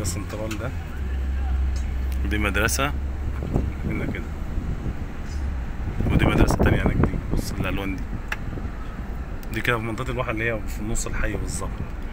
ده سنترال ده ودي مدرسة هنا كده ودي مدرسة تانية هناك دي بص الألوان دي دي كده في منطقة الواحة اللي هي في نص الحي بالظبط